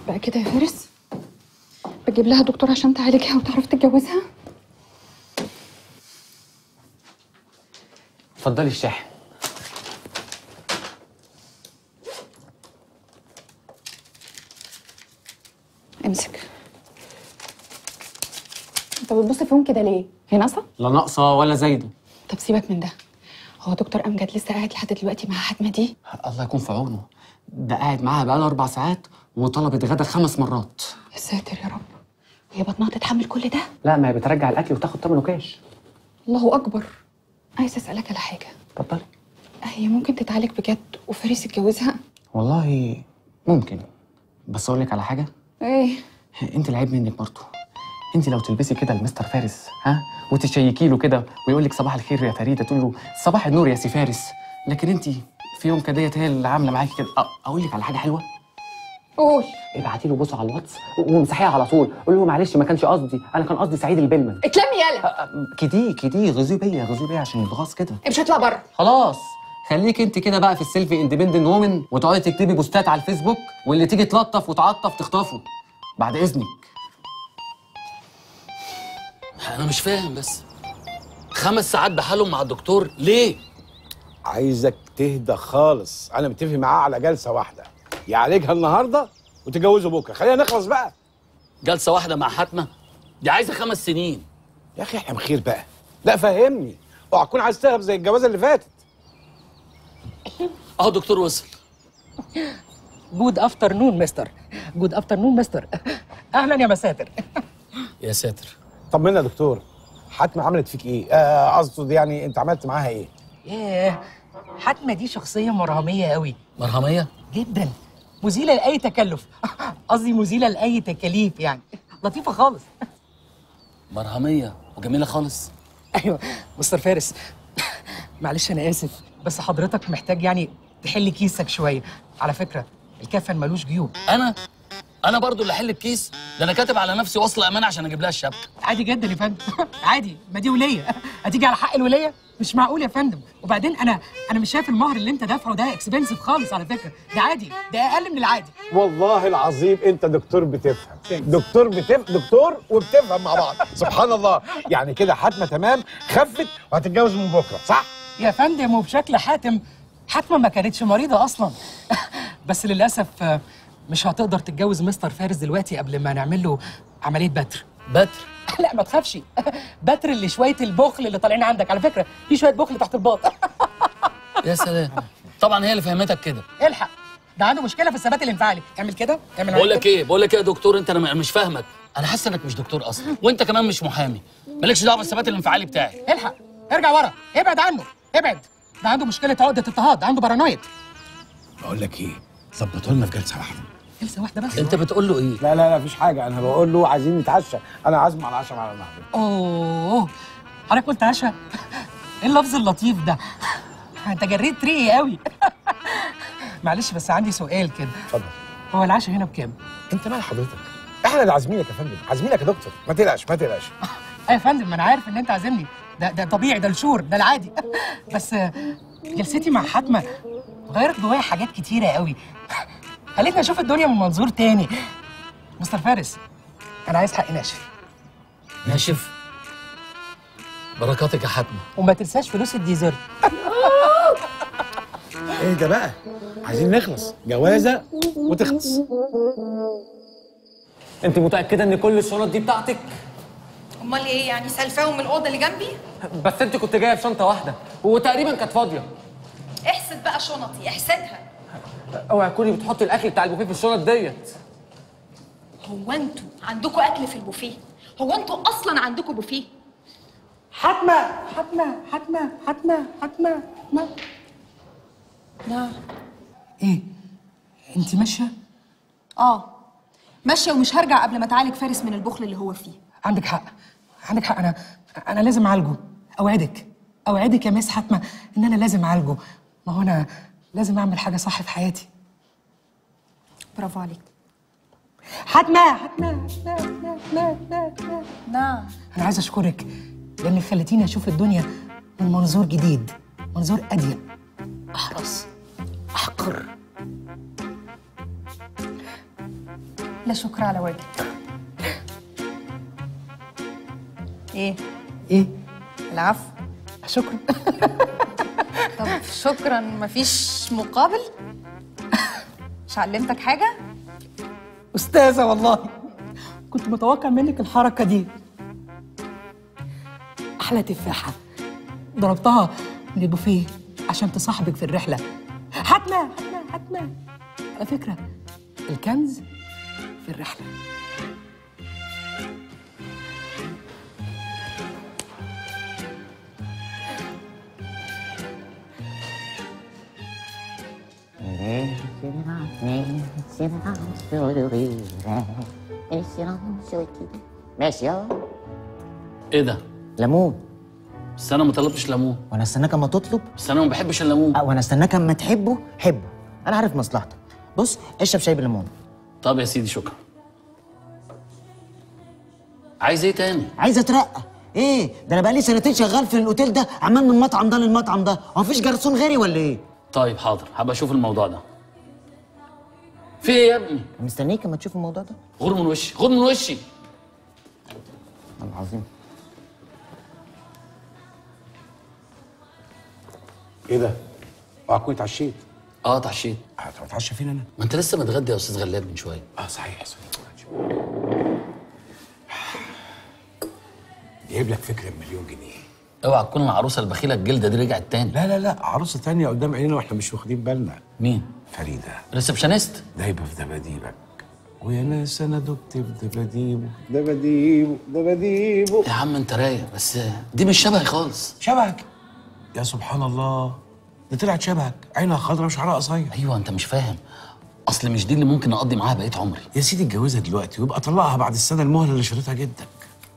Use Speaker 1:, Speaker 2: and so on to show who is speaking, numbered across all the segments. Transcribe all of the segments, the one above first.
Speaker 1: بقى كده يا فارس بجيب لها دكتور عشان تعالجها وتعرف تتجوزها
Speaker 2: اتفضلي الشاحن
Speaker 1: امسك انت بتبص فيهم كده ليه هي ناقصه
Speaker 2: لا ناقصه ولا زايده
Speaker 1: طب سيبك من ده هو دكتور امجد لسه قاعد لحد دلوقتي مع حاتمه دي
Speaker 2: الله يكون في عونه ده قاعد معاها بقاله اربع ساعات وطلبت غدا خمس مرات
Speaker 1: يا ساتر يا رب وهي بطنها تتحمل كل ده
Speaker 2: لا ما هي بترجع الاكل وتاخد ثمنه كاش
Speaker 1: الله اكبر عايزه اسالك على حاجه
Speaker 2: اتفضلي
Speaker 1: هي ممكن تتعالج بجد وفارس يتجوزها
Speaker 2: والله ممكن بس اقول لك على حاجه
Speaker 1: ايه
Speaker 2: انت العيب منك برضه انت لو تلبسي كده لمستر فارس ها وتشيكي له كده ويقول لك صباح الخير يا فريده تقول له صباح النور يا سي فارس لكن انت في يوم كديت هي اللي عامله معاكي كده أ- اقول لك على حاجه حلوه
Speaker 1: قول
Speaker 2: ابعتي له بص على الواتس وامسحيها على طول قول له معلش ما كانش قصدي انا كان قصدي سعيد البلمن
Speaker 1: اتلمي يالا
Speaker 2: كدي كدي غزي بيا غزي بيا عشان يتغاظ كده
Speaker 1: مش هطلع بره
Speaker 2: خلاص خليك انت كده بقى في السيلفي اندبندنت وومن وتقعدي تكتبي بوستات على الفيسبوك واللي تيجي تلطف وتعطف تخطفه بعد اذنك
Speaker 3: انا مش فاهم بس خمس ساعات بحالهم مع الدكتور ليه
Speaker 4: عايزك تهدى خالص انا متفق معاه على جلسه واحده يعالجها النهارده وتجوزه بكره خلينا نخلص بقى
Speaker 3: جلسه واحده مع حاتمه دي عايزه خمس سنين
Speaker 4: يا اخي احنا بخير بقى لا فهمني اوعى تكون عايز تهرب زي الجوازه اللي فاتت
Speaker 3: اهو الدكتور وصل
Speaker 5: جود افترنون مستر جود افترنون مستر اهلا يا مساتر
Speaker 3: يا ساتر
Speaker 4: طمنا يا دكتور حاتمه عملت فيك ايه آه، قصده يعني انت عملت معاها ايه
Speaker 5: ياه حاتمه دي شخصيه مرهميه قوي
Speaker 3: مرهميه
Speaker 5: جدا مزيله لاي تكلف قصدي مزيله لاي تكاليف يعني لطيفه خالص
Speaker 3: مرهميه وجميله خالص
Speaker 5: ايوه مستر فارس معلش انا اسف بس حضرتك محتاج يعني تحل كيسك شويه على فكره الكفن ملوش جيوب
Speaker 3: انا انا برضو اللي احل الكيس ده انا كاتب على نفسي وصل امانه عشان اجيب لها الشبكه
Speaker 5: عادي جدا يا فندم عادي ما دي وليه هتيجي على حق الوليه مش معقول يا فندم وبعدين انا انا مش شايف المهر اللي انت دافعه ده اكسبنسيف خالص على فكره ده عادي ده اقل من العادي
Speaker 4: والله العظيم انت دكتور بتفهم دكتور بتفهم دكتور وبتفهم مع بعض سبحان الله يعني كده حاتمه تمام خفت وهتتجوز من بكره صح
Speaker 5: يا فندم وبشكل حاتم حاتمه ما كانتش مريضه اصلا بس للاسف آه، مش هتقدر تتجوز مستر فارس دلوقتي قبل ما نعمل له عمليه بتر
Speaker 3: بتر
Speaker 5: لا ما تخافش بتر اللي شويه البخل اللي طالعين عندك على فكره في شويه بخل تحت الباط
Speaker 3: يا سلام طبعا هي اللي فهمتك كده
Speaker 5: الحق ده عنده مشكله في الثبات الانفعالي تعمل كده تعمل
Speaker 3: بقول
Speaker 5: معايا
Speaker 3: لك ايه بقول لك ايه يا دكتور انت انا م- مش فاهمك انا حاسس انك مش دكتور اصلا وانت كمان مش محامي مالكش دعوه بالثبات الانفعالي بتاعي
Speaker 5: كده. الحق ارجع ورا ابعد عنه ابعد ده عنده مشكله عقده اضطهاد عنده بارانويد
Speaker 4: بقول لك ايه ظبطوا لنا في جلسه واحده
Speaker 5: جلسه واحده بس
Speaker 3: انت بتقول له ايه
Speaker 4: لا لا لا مفيش حاجه انا بقول له عايزين نتعشى انا عازمه على العشاء مع المهدي
Speaker 5: اوه حضرتك قلت عشا ايه اللفظ اللطيف ده انت جريت ريقي قوي معلش بس عندي سؤال كده
Speaker 4: اتفضل
Speaker 5: هو العشاء هنا بكام؟
Speaker 4: انت مال حضرتك احنا اللي عازمينك يا فندم عازمينك يا دكتور ما تقلقش ما تقلقش
Speaker 5: اه يا فندم ما انا عارف ان انت عازمني ده ده طبيعي ده الشور ده العادي بس آه، جلستي مع حاتمه غيرت جوايا حاجات كتيره قوي خلتني اشوف الدنيا من منظور تاني مستر فارس انا عايز حقي ناشف
Speaker 3: ناشف بركاتك يا حاتمه
Speaker 5: وما تنساش فلوس الديزرت
Speaker 4: ايه ده بقى عايزين نخلص جوازه وتخلص
Speaker 2: انت متاكده ان كل الشنط دي بتاعتك
Speaker 6: امال ايه يعني سلفاهم من الاوضه اللي جنبي
Speaker 2: بس انت كنت جايه بشنطه واحده وتقريبا كانت فاضيه
Speaker 6: احسد بقى شنطي احسدها
Speaker 2: اوعي تكوني بتحطي الاكل بتاع البوفيه في الشنط ديت
Speaker 6: هو انتوا عندكم اكل في البوفيه هو انتوا اصلا عندكم بوفيه
Speaker 5: حاتمه حاتمه حاتمه حاتمه حاتمه ما
Speaker 6: نعم
Speaker 5: ايه انت ماشيه
Speaker 6: اه ماشيه ومش هرجع قبل ما اتعالج فارس من البخل اللي هو فيه
Speaker 5: عندك حق عندك حق انا انا لازم اعالجه اوعدك اوعدك يا مس حاتمه ان انا لازم اعالجه ما هو انا لازم اعمل حاجه صح في حياتي
Speaker 6: برافو عليك
Speaker 5: حاتمه حاتمه حاتمه حاتمه حاتمه
Speaker 6: نعم
Speaker 5: انا عايز اشكرك لانك خليتيني اشوف الدنيا من منظور جديد منظور اضيق احرص احقر
Speaker 6: لا شكر على واجب ايه
Speaker 5: ايه
Speaker 6: العفو
Speaker 5: شكرا
Speaker 6: طب شكرا مفيش مقابل مش علمتك حاجه
Speaker 5: استاذه والله كنت متوقع منك الحركه دي احلى تفاحه ضربتها لبوفيه عشان تصاحبك في الرحله حتما حتما حتما على فكره الكنز في الرحله
Speaker 7: ماشي اه
Speaker 3: ايه ده
Speaker 7: ليمون
Speaker 3: بس انا ما طلبتش ليمون
Speaker 7: وانا استناك اما تطلب
Speaker 3: بس انا ما بحبش الليمون
Speaker 7: اه وانا استناك اما تحبه حبه انا عارف مصلحتك بص اشرب شاي بالليمون
Speaker 3: طب يا سيدي شكرا عايز ايه تاني
Speaker 7: عايز اترقى ايه ده انا بقالي سنتين شغال في الاوتيل ده عمال من المطعم ده للمطعم ده هو مفيش جرسون غيري ولا ايه
Speaker 3: طيب حاضر هبقى اشوف الموضوع ده في ايه يا ابني
Speaker 7: مستنيك اما تشوف الموضوع ده
Speaker 3: غور من وشي غور من وشي
Speaker 7: والله العظيم
Speaker 4: ايه ده؟ اوعى تكون اتعشيت
Speaker 3: اه اتعشيت
Speaker 4: هتبقى اتعشى فين انا؟
Speaker 3: ما انت لسه متغدى يا استاذ غلاب من شويه
Speaker 4: اه صحيح صحيح جايب لك فكره بمليون جنيه
Speaker 3: اوعى تكون العروسه البخيله الجلده دي رجعت تاني
Speaker 4: لا لا لا عروسه تانية قدام عينينا واحنا مش واخدين بالنا
Speaker 3: مين
Speaker 4: فريده
Speaker 3: ريسبشنست
Speaker 4: دايبه في دباديبك ويا ناس انا دبت في دباديبه دباديبه دباديبه
Speaker 3: يا عم انت رايق بس دي مش شبهي خالص
Speaker 4: شبهك يا سبحان الله دي طلعت شبهك عينها خضرا وشعرها قصير
Speaker 3: ايوه انت مش فاهم اصل مش دي اللي ممكن اقضي معاها بقيه عمري
Speaker 4: يا سيدي اتجوزها دلوقتي ويبقى طلقها بعد السنه المهله اللي شريتها جدك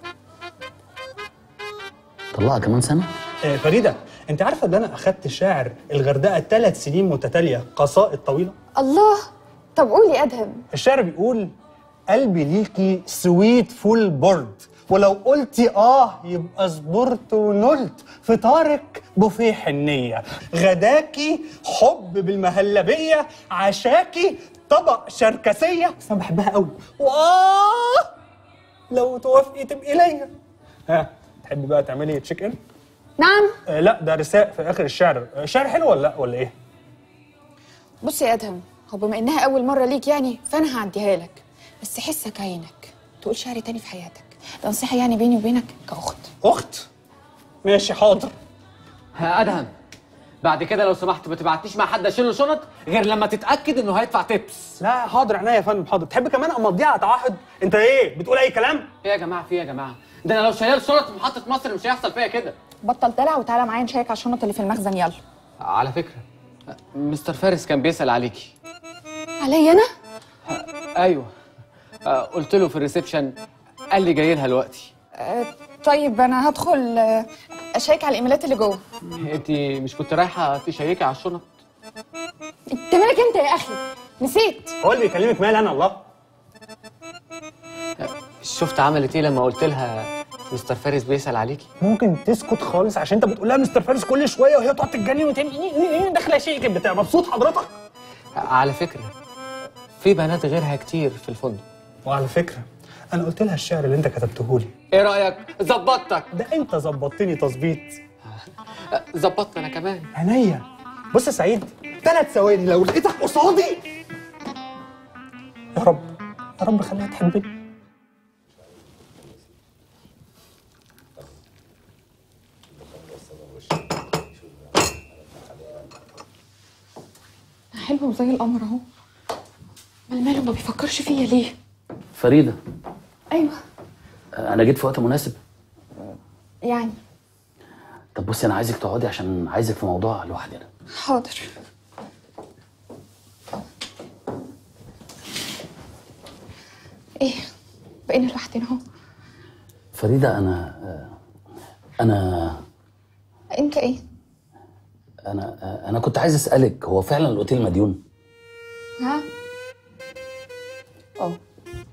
Speaker 3: طلقها كمان سنه
Speaker 8: آه، فريدة انت عارفة ان انا اخدت شاعر الغردقة ثلاث سنين متتالية قصائد طويلة
Speaker 1: الله طب قولي ادهم
Speaker 8: الشعر بيقول قلبي ليكي سويت فول بورد ولو قلتي اه يبقى صبرت ونلت فطارك بوفيه حنية غداكي حب بالمهلبية عشاكي طبق شركسية بس انا بحبها قوي واه لو توافقي تبقي ليا ها تحبي بقى تعملي تشيك ان
Speaker 1: نعم
Speaker 8: آه لا ده رساء في اخر الشعر آه، شعر حلو ولا لا ولا ايه
Speaker 1: بص يا ادهم هو بما انها اول مره ليك يعني فانا هعديها لك بس حسك عينك تقول شعر تاني في حياتك ده نصيحه يعني بيني وبينك كاخت
Speaker 8: اخت ماشي حاضر
Speaker 2: ادهم بعد كده لو سمحت ما تبعتنيش مع حد اشيل له شنط غير لما تتاكد انه هيدفع تيبس
Speaker 8: لا حاضر عينيا يا فندم حاضر تحب كمان امضيها على تعهد انت ايه بتقول اي كلام
Speaker 2: ايه يا جماعه في ايه يا جماعه ده انا لو شايل شنط في محطه مصر مش هيحصل فيا كده
Speaker 1: بطل دلع وتعالى معايا نشيك على الشنط اللي في المخزن يلا
Speaker 2: على فكره مستر فارس كان بيسال عليكي
Speaker 1: عليا انا
Speaker 2: ايوه آه، قلت له في الريسبشن قال لي جاي لها دلوقتي
Speaker 1: آه، طيب انا هدخل آه، اشيك على الايميلات اللي جوه
Speaker 2: انت مش كنت رايحه تشيكي على الشنط
Speaker 1: انت مالك انت يا اخي نسيت
Speaker 8: هو اللي بيكلمك مال انا الله
Speaker 2: شفت عملت ايه لما قلت لها مستر فارس بيسال عليكي
Speaker 8: ممكن تسكت خالص عشان انت بتقول لها مستر فارس كل شويه وهي تقعد تتجنن وتعمل ايه ايه ايه داخله شيء كده بتبقى مبسوط حضرتك
Speaker 2: على فكره في بنات غيرها كتير في الفندق
Speaker 8: وعلى فكره انا قلت لها الشعر اللي انت كتبته لي
Speaker 2: ايه رايك ظبطتك
Speaker 8: ده انت ظبطتني تظبيط
Speaker 2: آه، ظبطت انا كمان
Speaker 8: عينيا بص يا سعيد ثلاث ثواني لو لقيتك قصادي يا رب يا رب خليها تحبني
Speaker 1: حلو زي القمر اهو مال ماله ما بيفكرش فيا ليه
Speaker 3: فريده
Speaker 1: ايوه
Speaker 3: انا جيت في وقت مناسب
Speaker 1: يعني
Speaker 3: طب بصي انا عايزك تقعدي عشان عايزك في موضوع لوحدنا
Speaker 1: حاضر ايه بقينا لوحدنا اهو
Speaker 3: فريده انا آه، انا
Speaker 1: انت ايه
Speaker 3: انا آه، انا كنت عايز اسالك هو فعلا الاوتيل مديون
Speaker 1: ها اه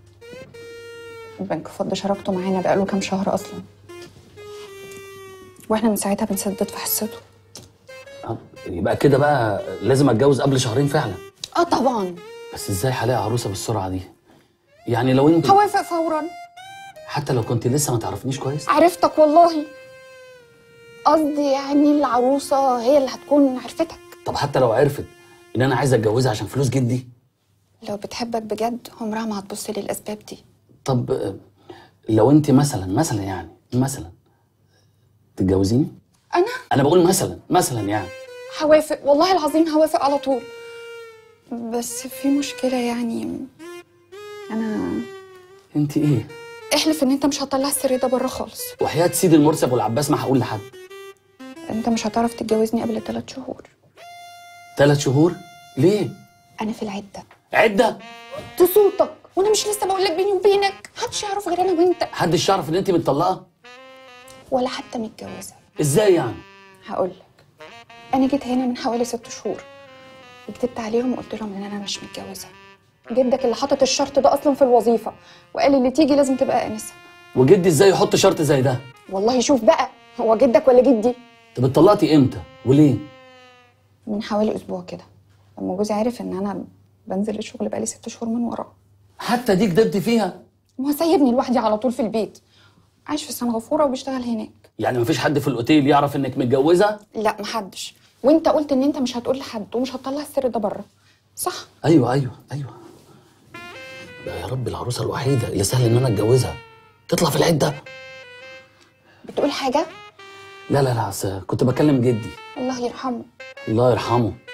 Speaker 1: البنك فض شراكته معانا بقاله كام شهر اصلا واحنا من ساعتها بنسدد في حصته
Speaker 3: آه، يبقى كده بقى لازم اتجوز قبل شهرين فعلا
Speaker 1: اه طبعا
Speaker 3: بس ازاي هلاقي عروسه بالسرعه دي يعني لو انت
Speaker 1: هوافق فورا
Speaker 3: حتى لو كنت لسه ما تعرفنيش كويس
Speaker 1: عرفتك والله قصدي يعني العروسه هي اللي هتكون عرفتك
Speaker 3: طب حتى لو عرفت ان انا عايز اتجوزها عشان فلوس جدي
Speaker 1: لو بتحبك بجد عمرها ما هتبص لي الاسباب دي
Speaker 3: طب آه، لو انت مثلا مثلا يعني مثلا تتجوزيني
Speaker 1: انا
Speaker 3: انا بقول مثلا مثلا يعني
Speaker 1: هوافق والله العظيم هوافق على طول بس في مشكله يعني انا
Speaker 3: انت ايه
Speaker 1: احلف ان انت مش هتطلع السر ده بره خالص
Speaker 3: وحياة سيدي المرسي والعباس ما هقول لحد
Speaker 1: انت مش هتعرف تتجوزني قبل ثلاث شهور
Speaker 3: ثلاث شهور ليه
Speaker 1: انا في العده
Speaker 3: عده
Speaker 1: تصوتك وانا مش لسه بقول لك بيني وبينك محدش يعرف غير انا وانت
Speaker 3: محدش يعرف ان انت متطلقه
Speaker 1: ولا حتى متجوزه
Speaker 3: ازاي يعني
Speaker 1: هقول لك انا جيت هنا من حوالي ست شهور وكتبت عليهم وقلت لهم ان انا مش متجوزه جدك اللي حاطط الشرط ده اصلا في الوظيفه وقال اللي تيجي لازم تبقى انسه
Speaker 3: وجدي ازاي يحط شرط زي ده
Speaker 1: والله شوف بقى هو جدك ولا جدي
Speaker 3: طب اتطلقتي امتى وليه
Speaker 1: من حوالي اسبوع كده لما جوزي عرف ان انا بنزل الشغل بقالي ست شهور من وراه
Speaker 3: حتى دي كدبتي فيها
Speaker 1: ما هو سايبني لوحدي على طول في البيت عايش في سنغافوره وبيشتغل هناك
Speaker 3: يعني مفيش حد في الاوتيل يعرف انك متجوزه
Speaker 1: لا محدش وانت قلت ان انت مش هتقول لحد ومش هتطلع السر ده بره صح
Speaker 3: ايوه ايوه ايوه لا يا رب العروسه الوحيده اللي سهل ان انا اتجوزها تطلع في العده
Speaker 1: بتقول حاجه
Speaker 3: لا لا لا أصل كنت بكلم جدي
Speaker 1: الله يرحمه
Speaker 3: الله يرحمه